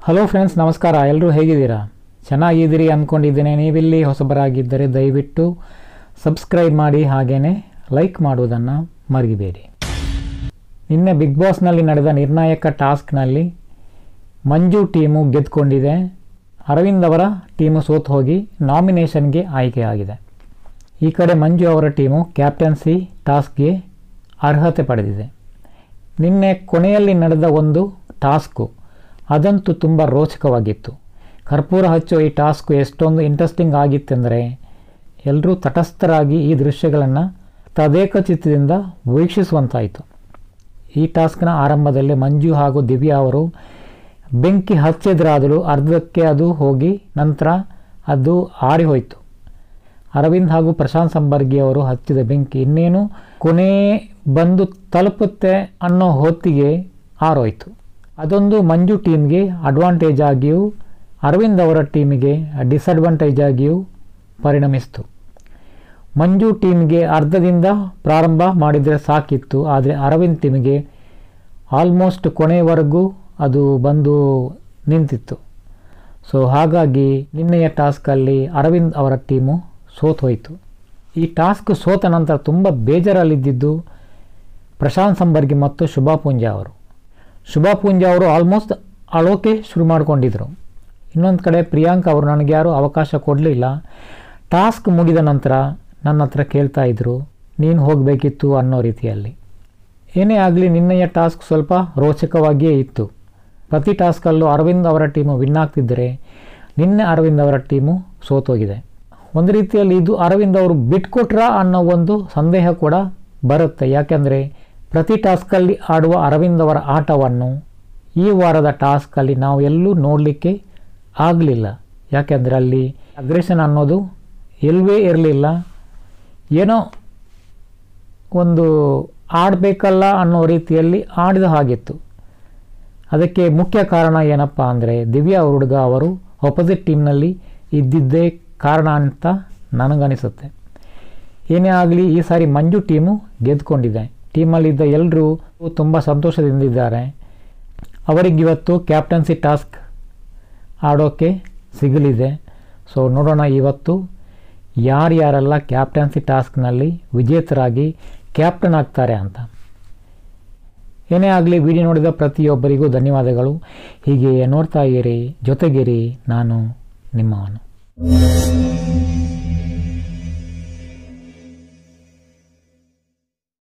hello friends ನಮಸ್ಕಾರ ಎಲ್ಲರೂ ಹೇಗಿದ್ದೀರಾ ಚೆನ್ನಾಗಿದ್ದೀರಿ ಅಂದ್ಕೊಂಡಿದ್ದೇನೆ ನೀವಿಲ್ಲಿ ಹೊಸಬರಾಗಿದ್ದರೆ ದಯವಿಟ್ಟು ಸಬ್ಸ್ಕ್ರೈಬ್ ಮಾಡಿ ಹಾಗೆಯೇ ಲೈಕ್ ಮಾಡುವುದನ್ನು ಮರಿಬೇಡಿ ನಿನ್ನೆ ಬಿಗ್ ಬಾಸ್ನಲ್ಲಿ ನಡೆದ ನಿರ್ಣಾಯಕ ಟಾಸ್ಕ್ನಲ್ಲಿ ಮಂಜು ಟೀಮು ಗೆದ್ದುಕೊಂಡಿದೆ ಅರವಿಂದ್ ಅವರ ಟೀಮು ಸೋತು ಹೋಗಿ ನಾಮಿನೇಷನ್ಗೆ ಆಯ್ಕೆಯಾಗಿದೆ ಈ ಕಡೆ ಮಂಜು ಅವರ ಟೀಮು ಕ್ಯಾಪ್ಟನ್ಸಿ ಟಾಸ್ಕ್ಗೆ ಅರ್ಹತೆ ಪಡೆದಿದೆ ನಿನ್ನೆ ಕೊನೆಯಲ್ಲಿ ನಡೆದ ಒಂದು ಟಾಸ್ಕು ಅದಂತೂ ತುಂಬ ರೋಚಕವಾಗಿತ್ತು ಕರ್ಪೂರ ಹಚ್ಚೋ ಈ ಟಾಸ್ಕು ಎಷ್ಟೊಂದು ಇಂಟ್ರೆಸ್ಟಿಂಗ್ ಆಗಿತ್ತೆಂದರೆ ಎಲ್ಲರೂ ತಟಸ್ಥರಾಗಿ ಈ ದೃಶ್ಯಗಳನ್ನು ತದೇಕ ಚಿತ್ತದಿಂದ ವೀಕ್ಷಿಸುವಂತಾಯಿತು ಈ ಟಾಸ್ಕ್ನ ಆರಂಭದಲ್ಲಿ ಮಂಜು ಹಾಗೂ ದಿವ್ಯಾ ಅವರು ಬೆಂಕಿ ಹಚ್ಚಿದ್ರಾದರೂ ಅರ್ಧಕ್ಕೆ ಅದು ಹೋಗಿ ನಂತರ ಅದು ಆರಿ ಹೋಯಿತು ಅರವಿಂದ್ ಹಾಗೂ ಪ್ರಶಾಂತ್ ಸಂಬರ್ಗಿ ಅವರು ಹಚ್ಚಿದ ಬೆಂಕಿ ಇನ್ನೇನು ಕೊನೆ ಬಂದು ತಲುಪುತ್ತೆ ಅನ್ನೋ ಹೊತ್ತಿಗೆ ಆರೋಯ್ತು ಅದೊಂದು ಮಂಜು ಟೀಮ್ಗೆ ಅಡ್ವಾಂಟೇಜ್ ಆಗಿಯೂ ಅರವಿಂದ್ ಅವರ ಟೀಮಿಗೆ ಡಿಸಡ್ವಾಂಟೇಜ್ ಆಗಿಯೂ ಪರಿಣಮಿಸಿತು ಮಂಜು ಟೀಮ್ಗೆ ಅರ್ಧದಿಂದ ಪ್ರಾರಂಭ ಮಾಡಿದರೆ ಸಾಕಿತ್ತು ಆದರೆ ಅರವಿಂದ್ ಟೀಮಿಗೆ ಆಲ್ಮೋಸ್ಟ್ ಕೊನೆಯವರೆಗೂ ಅದು ಬಂದು ನಿಂತಿತ್ತು ಸೊ ಹಾಗಾಗಿ ನಿನ್ನೆಯ ಟಾಸ್ಕಲ್ಲಿ ಅರವಿಂದ್ ಅವರ ಟೀಮು ಸೋತು ಹೋಯಿತು ಈ ಟಾಸ್ಕ್ ಸೋತ ನಂತರ ತುಂಬ ಬೇಜಾರಲ್ಲಿದ್ದಿದ್ದು ಪ್ರಶಾಂತ್ ಸಂಬರ್ಗಿ ಮತ್ತು ಶುಭಾ ಪೂಂಜಾ ಅವರು ಶುಭಾ ಪೂಂಜಾ ಅವರು ಆಲ್ಮೋಸ್ಟ್ ಅಳೋಕೆ ಶುರು ಮಾಡಿಕೊಂಡಿದ್ರು ಇನ್ನೊಂದು ಕಡೆ ಪ್ರಿಯಾಂಕ್ ಅವರು ನನಗೆ ಯಾರೂ ಅವಕಾಶ ಕೊಡಲಿಲ್ಲ ಟಾಸ್ಕ್ ಮುಗಿದ ನಂತರ ನನ್ನ ಹತ್ರ ಕೇಳ್ತಾ ಇದ್ರು ನೀನು ಹೋಗಬೇಕಿತ್ತು ಅನ್ನೋ ರೀತಿಯಲ್ಲಿ ಏನೇ ಆಗಲಿ ನಿನ್ನೆಯ ಟಾಸ್ಕ್ ಸ್ವಲ್ಪ ರೋಚಕವಾಗಿಯೇ ಇತ್ತು ಪ್ರತಿ ಟಾಸ್ಕಲ್ಲೂ ಅರವಿಂದ್ ಅವರ ಟೀಮು ವಿನ್ ಆಗ್ತಿದ್ದರೆ ನಿನ್ನೆ ಅರವಿಂದ್ ಅವರ ಟೀಮು ಸೋತೋಗಿದೆ ಒಂದು ರೀತಿಯಲ್ಲಿ ಇದು ಅರವಿಂದ್ ಅವರು ಬಿಟ್ಕೊಟ್ರಾ ಅನ್ನೋ ಒಂದು ಸಂದೇಹ ಕೂಡ ಬರುತ್ತೆ ಯಾಕೆಂದರೆ ಪ್ರತಿ ಟಾಸ್ಕಲ್ಲಿ ಆಡುವ ಅರವಿಂದ್ ಅವರ ಆಟವನ್ನು ಈ ವಾರದ ಟಾಸ್ಕಲ್ಲಿ ನಾವು ಎಲ್ಲೂ ನೋಡಲಿಕ್ಕೆ ಆಗಲಿಲ್ಲ ಯಾಕೆಂದರೆ ಅಲ್ಲಿ ಅಗ್ರೆಷನ್ ಅನ್ನೋದು ಎಲ್ಲವೇ ಇರಲಿಲ್ಲ ಏನೋ ಒಂದು ಆಡಬೇಕಲ್ಲ ಅನ್ನೋ ರೀತಿಯಲ್ಲಿ ಆಡಿದ ಹಾಗಿತ್ತು ಅದಕ್ಕೆ ಮುಖ್ಯ ಕಾರಣ ಏನಪ್ಪ ಅಂದರೆ ದಿವ್ಯಾ ಹುಡುಗ ಅವರು ಅಪೋಸಿಟ್ ಟೀಮ್ನಲ್ಲಿ ಇದ್ದಿದ್ದೇ ಕಾರಣ ಅಂತ ನನಗನಿಸುತ್ತೆ ಏನೇ ಆಗಲಿ ಈ ಸಾರಿ ಮಂಜು ಟೀಮು ಗೆದ್ದುಕೊಂಡಿದೆ ಟೀಮಲ್ಲಿದ್ದ ಎಲ್ಲರೂ ತುಂಬ ಸಂತೋಷದಿಂದಿದ್ದಾರೆ ಅವರಿಗಿವತ್ತು ಕ್ಯಾಪ್ಟನ್ಸಿ ಟಾಸ್ಕ್ ಆಡೋಕ್ಕೆ ಸಿಗಲಿದೆ ಸೊ ನೋಡೋಣ ಇವತ್ತು ಯಾರ್ಯಾರೆಲ್ಲ ಕ್ಯಾಪ್ಟನ್ಸಿ ಟಾಸ್ಕ್ನಲ್ಲಿ ವಿಜೇತರಾಗಿ ಕ್ಯಾಪ್ಟನ್ ಆಗ್ತಾರೆ ಅಂತ ಏನೇ ಆಗಲಿ ವಿಡಿಯೋ ನೋಡಿದ ಪ್ರತಿಯೊಬ್ಬರಿಗೂ ಧನ್ಯವಾದಗಳು ಹೀಗೆ ನೋಡ್ತಾ ಇರಿ ಜೊತೆಗಿರಿ ನಾನು ನಿಮ್ಮವನು